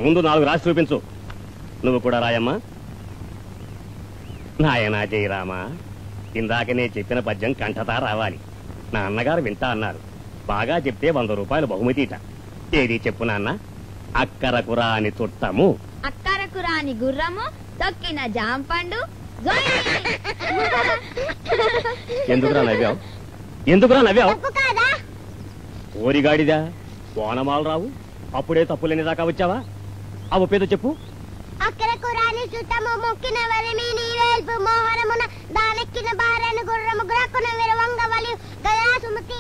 ముందు నాలుగు రాసి చూపించు నువ్వు కూడా రాయమ్మా నాయనా జయరామా ఇందాక నేను చెప్పిన పద్యం కంఠతా రావాలి నా అన్నగారు వింటా అన్నారు బాగా చెప్తే వంద రూపాయలు బహుమతిట ఏది చెప్పు నాన్న అక్కరకు రాని చుట్టము అక్కరకు రాని గుర్రము తొక్కిన జాంపండు జోయ్! ఎందుకురా నవ్వావు ఎందుకురా నవ్వావు తప్పు కాదా ఓరిగాడిదా ఓనమాలు రావు అప్పుడే తప్పులేని దాకా వచ్చావా ఆ ఒప్పేదో చెప్పు అక్కరకు రాని చుట్టము మొక్కిన వరిమి నీవేల్పు మోహనమున దానెక్కిన భారను గుర్రము గ్రక్కున విరవంగ వలి గయా సుమతి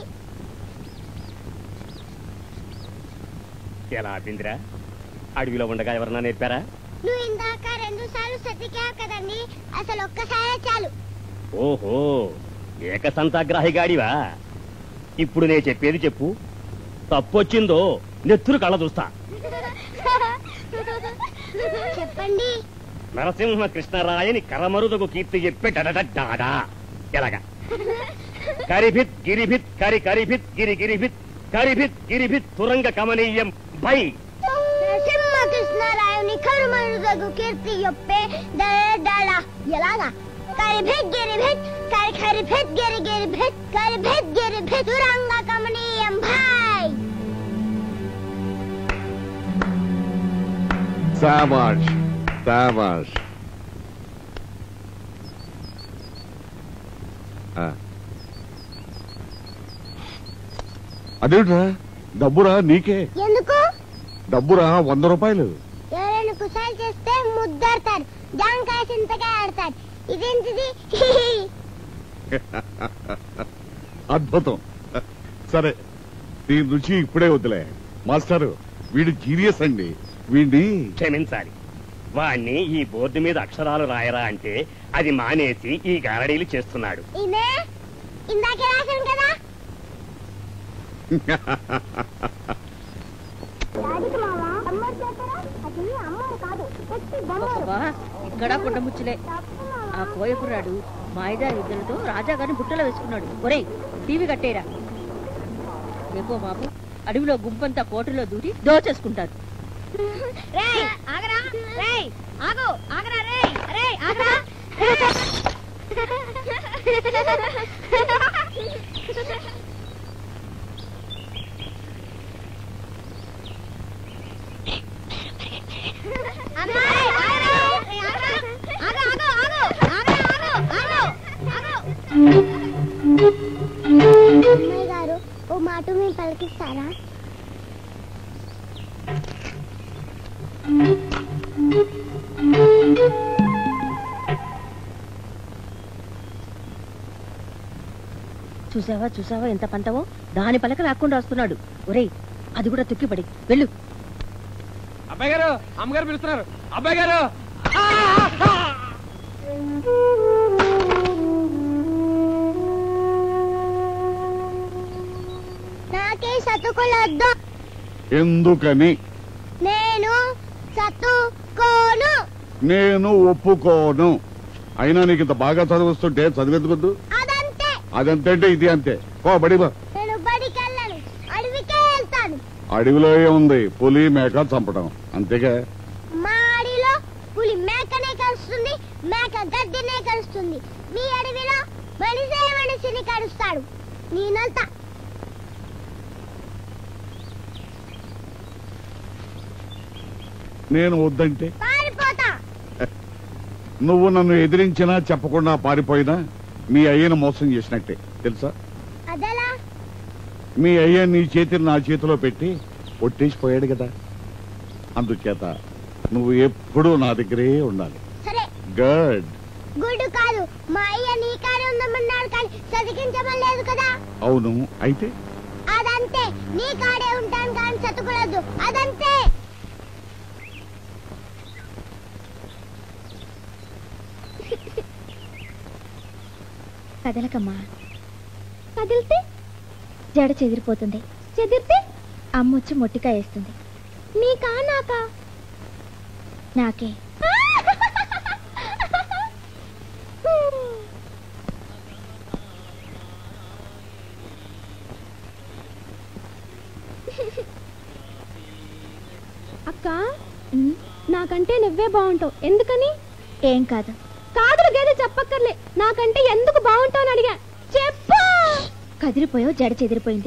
ఎలా ఆపిందిరా అడవిలో ఉండగా ఎవరన్నా నేర్పారా నువ్వు ఇందాక రెండు సార్లు సతికావు కదండి అసలు ఒక్కసారే చాలు ఓహో ఏకసంతాగ్రాహిగాడివా ఇప్పుడు నేను చెప్పేది చెప్పు తప్పొచ్చిందో నెత్తురు కళ్ళ చూస్తా చెప్పండి నరసింహ కృష్ణరాయని కరమరుదకు కీర్తి చెప్పే డడడా ఎలాగా కరిభిత్ గిరిభిత్ కరి కరిభిత్ గిరి గిరిభిత్ కరిభిత్ గిరిభిత్ తురంగ కమనీయం భై నరసింహ కృష్ణరాయుని కరుమరుదగు కీర్తి యొప్పే దడ ఎలాగా కరి భెట్ గిరి భెట్ కరి కరి భెట్ గిరి గిరి భెట్ కరి భెట్ గిరి భెట్ తురంగ కమనీయం భాయ్ శాబాష్ శాబాష్ ఆ. అదేంట్రా డబ్బురా నీకే ఎందుకు డబ్బురా వంద రూపాయలు ఎవరైనా కుసాలు చేస్తే ముద్దడతారు జాంకాయ చింతకాయ ఆడతారు ఇదేంటిది అద్భుతం సరే దీని రుచి ఇప్పుడే వద్దులే మాస్టారు వీడు జీనియస్ అండి వీడిని క్షమించాలి వాణ్ణి ఈ బోర్డు మీద అక్షరాలు రాయరా అంటే అది మానేసి ఈ గారడీలు చేస్తున్నాడు ఇదే ఇందాకే రాశాను కదా అబ్బా, ఇక్కడ కొండముచ్చులే ఆ కోయకుర్రాడు మాయిదా యుద్ధలతో రాజాగారిని బుట్టలో వేసుకున్నాడు ఒరేయ్ టీవీ కట్టేరా రేపో మాపు అడవిలో గుంపంతా కోటలో దూరి దోచేసుకుంటారు రేయ్ ఆగరా రేయ్ ఆగు ఆగరా రేయ్ రేయ్ ఆగరా అమ్మాయి గారు ఓ మాట మేము పలికిస్తారా చూసావా చూసావా ఎంత పంటవో దాని పలక లాక్కుండా వస్తున్నాడు ఒరేయ్ అది కూడా తొక్కిపడి వెళ్ళు అబ్బాయి గారు అమ్మగారు పిలుస్తున్నారు అబ్బాయి గారు నాకే చదువుకోలేదు ఎందుకని నేను చదువుకోను నేను ఒప్పుకోను అయినా నీకు ఇంత బాగా చదివిస్తుంటే చదివేందుకొద్దు అదంతే అదంతే అంటే ఇది అంతే పో బడిబా నేను బడికి వెళ్ళను అడవికే వెళ్తాను అడవిలో ఏముంది పులి మేక చంపడం అంతేగా మా అడవిలో పులి మేకనే కలుస్తుంది మేక గడ్డినే కలుస్తుంది మీ అడవిలో మనిషే మనిషిని కలుస్తాడు నేనంతా నేను వద్దంటే పారిపోతా నువ్వు నన్ను ఎదిరించినా చెప్పకుండా పారిపోయినా మీ అయ్యను మోసం చేసినట్టే తెలుసా అదలా మీ అయ్య నీ చేతిని నా చేతిలో పెట్టి ఒట్టేసిపోయాడు కదా అందుచేత నువ్వు ఎప్పుడూ నా దగ్గరే ఉండాలి సరే గుడ్ గుడ్డు కాదు మా అయ్య నీ కాడే ఉందమన్నాడు కానీ చదివించమలేదు కదా అవును అయితే అదంతే నీ కాడే ఉంటాను కానీ చదువుకోలేదు అదంతే కదలకమ్మా కదిలితే జడ చెదిరిపోతుంది చెదిరితే అమ్మొచ్చి మొట్టికాయ వేస్తుంది నీకా నాకా నాకే అక్క నాకంటే నువ్వే బాగుంటావు ఎందుకని ఏం కాదు కాదులు గేదె చెప్పక్కర్లే నాకంటే ఎందుకు బాగుంటావు అని అడిగా చెప్పు కదిలిపోయావు జడ చెదిరిపోయింది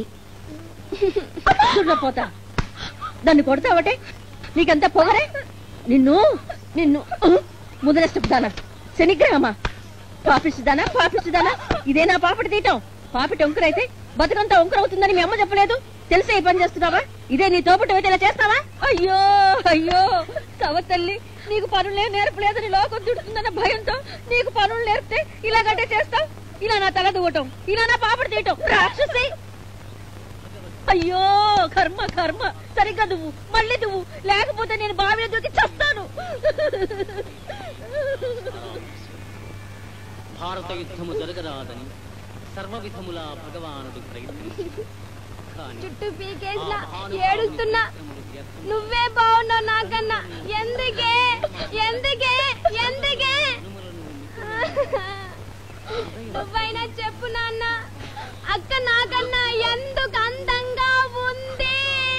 పోతా దాన్ని కొడతావటే నీకంత పొగరే నిన్ను నిన్ను ముదనష్టపుదానా శనిగ్రహమా పాపిస్తుదానా పాపిస్తుదానా ఇదే నా పాపటి తీయటం పాపిటి ఒంకరైతే బతుకంతా ఒంకర అవుతుందని మీ అమ్మ చెప్పలేదు తెలిసే ఈ పని చేస్తున్నావా ఇదే నీ తోపటి అయితే ఇలా చేస్తావా అయ్యో అయ్యో సవ తల్లి నీకు పనులే నేర్పలేదని లోకం చుడుతుందన్న భయంతో నీకు పనులు నేర్పితే ఇలాగంటే చేస్తావు ఇలా నా తల దువ్వటం ఇలా నా పాపడి తీయటం రాక్షసి అయ్యో కర్మ కర్మ సరిగ్గా నువ్వు మళ్ళీ నువ్వు లేకపోతే నేను బావిలో దూకి చస్తాను భారత యుద్ధము జరగరాదని సర్వవిధములా భగవానుడు ప్రయత్నించి చుట్టూ పీకేసినా ఏడుస్తున్నా నువ్వే బాగున్నావు నాకన్నా ఎందుకే ఎందుకే ఎందుకే నువ్వైనా చెప్పు నాన్న అక్క నాకన్నా ఎందుకు అందంగా ఉంది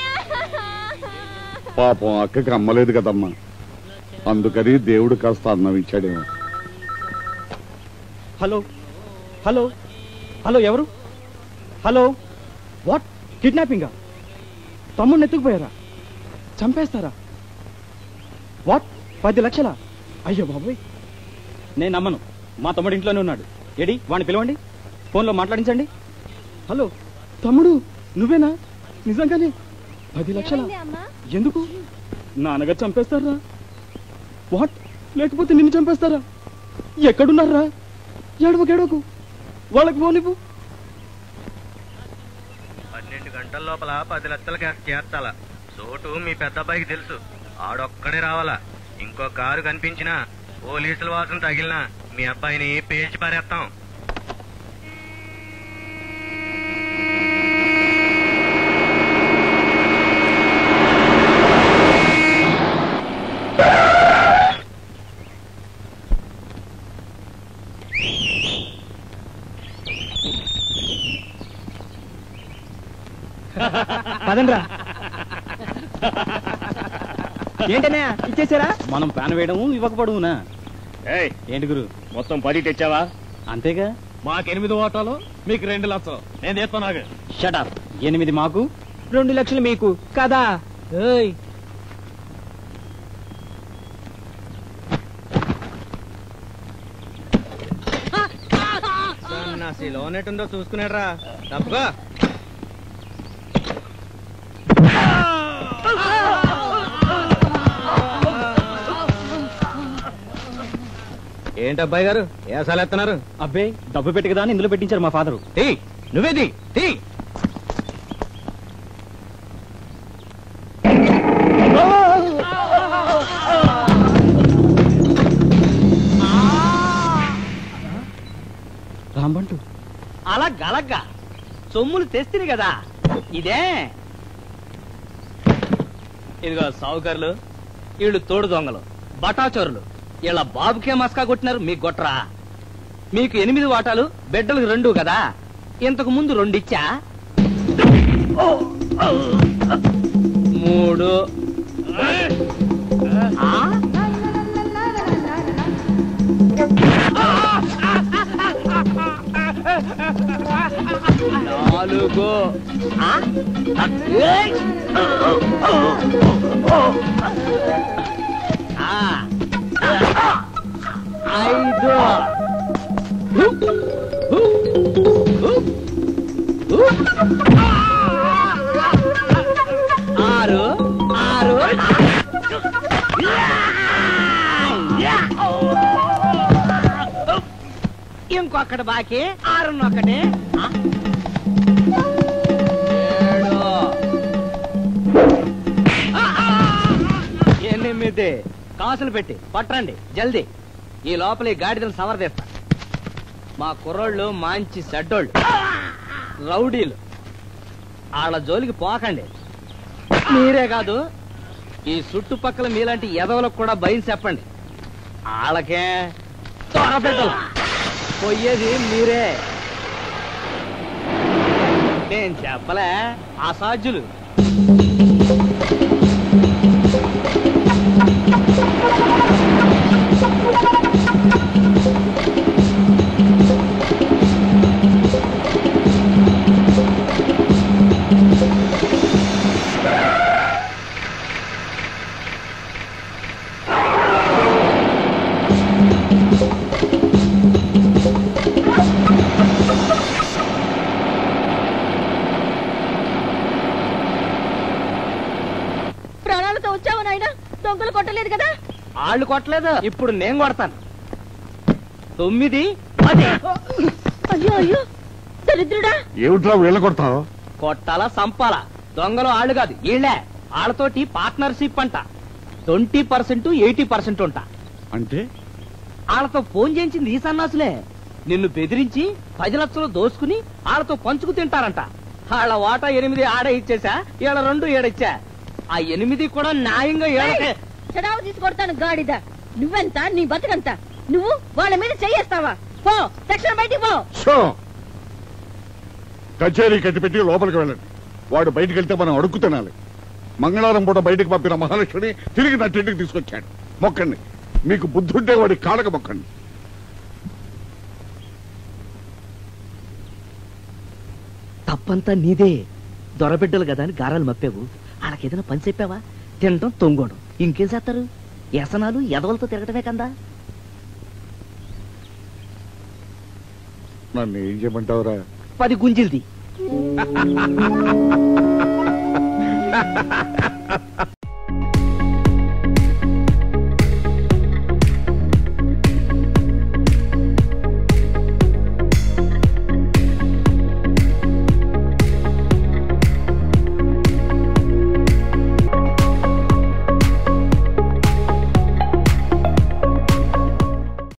పాపం అక్కకి అమ్మలేదు కదమ్మా అందుకని దేవుడు కాస్త అన్నం ఇచ్చాడేమో హలో హలో హలో ఎవరు హలో వాట్ కిడ్నాపింగా తమ్ముడిని ఎత్తుకుపోయారా చంపేస్తారా వాట్ పది లక్షలా అయ్యో బాబోయ్ నేను నమ్మను మా తమ్ముడు ఇంట్లోనే ఉన్నాడు ఏడి వాడిని పిలవండి ఫోన్లో మాట్లాడించండి హలో తమ్ముడు నువ్వేనా నిజంగానే పది లక్షలా ఎందుకు నాన్నగారు చంపేస్తారా వాట్ లేకపోతే నిన్ను చంపేస్తారా ఎక్కడున్నారా ఏడవకు ఏడవకు వాళ్ళకి ఫోన్ ఇవ్వు పన్నెండు గంటల లోపల పది లక్షల క్యాష్ చేర్చాల చోటు మీ పెద్ద అబ్బాయికి తెలుసు ఆడొక్కడే రావాలా ఇంకో కారు కనిపించినా పోలీసుల వాసన తగిలినా మీ అబ్బాయిని పేల్చి పారేస్తాం పదండ్రా ఏంటనే ఇచ్చేసారా మనం ప్యాన్ వేయడము ఇవ్వకపోవడమునా ఏయ్ ఏంటి గురు మొత్తం పది తెచ్చావా అంతేగా మాకు ఎనిమిది ఓటాలు మీకు రెండు లక్షలు నేను చేస్తున్నాను షటప్ ఎనిమిది మాకు రెండు లక్షలు మీకు కదా ఏయ్ సన్నాసి లోనెట్టుందో చూసుకున్నాడ్రా తప్పుగా ఏంటి అబ్బాయి గారు ఏసాలు ఎత్తున్నారు అబ్బే డబ్బు పెట్టి కదా అని ఇందులో పెట్టించారు మా ఫాదరు టీ నువ్వేది టీ రాంబంటు అలా గలగ్గా సొమ్ములు తెస్తిని కదా ఇదే ఇదిగో సావుకారులు వీళ్ళు తోడు దొంగలు బటాచోరులు వీళ్ళ బాబుకే మస్కా కొట్టినారు మీకు కొట్రా మీకు ఎనిమిది వాటాలు బిడ్డలకు రెండు కదా ఇంతకు ముందు రెండు ఇచ్చా మూడు ఆ? నాలుగు ఆ? ఏయ్! ఆ. ఐదు ఆరు ఆరు ఇంకొకటి బాకీ ఆరున్నొకటి ఆ? ఏడు ఎనిమిది కాసులు పెట్టి పట్టండి జల్దీ ఈ లోపల ఈ గాడిదలు సవరదీస్తా మా కుర్రోళ్ళు మంచి సెడ్డోళ్ళు రౌడీలు వాళ్ళ జోలికి పోకండి మీరే కాదు ఈ చుట్టుపక్కల మీలాంటి ఎదవలకు కూడా భయం చెప్పండి వాళ్ళకే త్వరపెట్టలు పోయేది మీరే నేను చెప్పలే అసాధ్యులు ప్రాణాలతో వచ్చావు నాయన దొంగలు కొట్టలేదు కదా వాళ్ళు కొట్టలేదు ఇప్పుడు నేను కొడతాను తొమ్మిది పది అయ్యో అయ్యో దరిద్రుడా ఏమిట్రా వీళ్ళ కొడతావు కొట్టాలా సంపాలా దొంగలు ఆళ్ళు కాదు వీళ్ళే వాళ్ళతోటి పార్ట్నర్షిప్ అంట ట్వంటీ పర్సెంట్ ఎయిటీ పర్సెంట్ ఉంటా అంటే వాళ్ళతో ఫోన్ చేయించింది ఈ సన్నాసులే నిన్ను బెదిరించి పది లక్షలు దోసుకుని వాళ్ళతో పంచుకు తింటారంట వాళ్ళ వాటా ఎనిమిది ఆడే ఇచ్చేసా ఈడ రెండు ఏడిచ్చా ఆ ఎనిమిది కూడా న్యాయంగా ఏడకే చెడావు తీసి కొడతాను గాడిద నువ్వెంత నీ బతుకంత నువ్వు వాళ్ళ మీద చెయ్యేస్తావా పో తక్షణ బయటికి పో షో కచేరీ కట్టిపెట్టి లోపలికి వెళ్ళండి వాడు బయటికి వెళ్తే మనం అడుక్కు తినాలి మంగళవారం పూట బయటికి పంపిన మహాలక్ష్మిని తిరిగి నా ఇంటికి తీసుకొచ్చాడు మొక్కండి మీకు బుద్ధుంటే వాడి కాడక మొక్కండి తప్పంతా నీదే దొరబిడ్డలు కదా అని గారాలు మప్పావు వాళ్ళకి ఏదైనా పని చెప్పావా తినటం తొంగోడం ఇంకేం చేస్తారు వ్యసనాలు ఎదవలతో తిరగటమే కందా నన్ను ఏం చేయమంటావురా పది గుంజిల్ది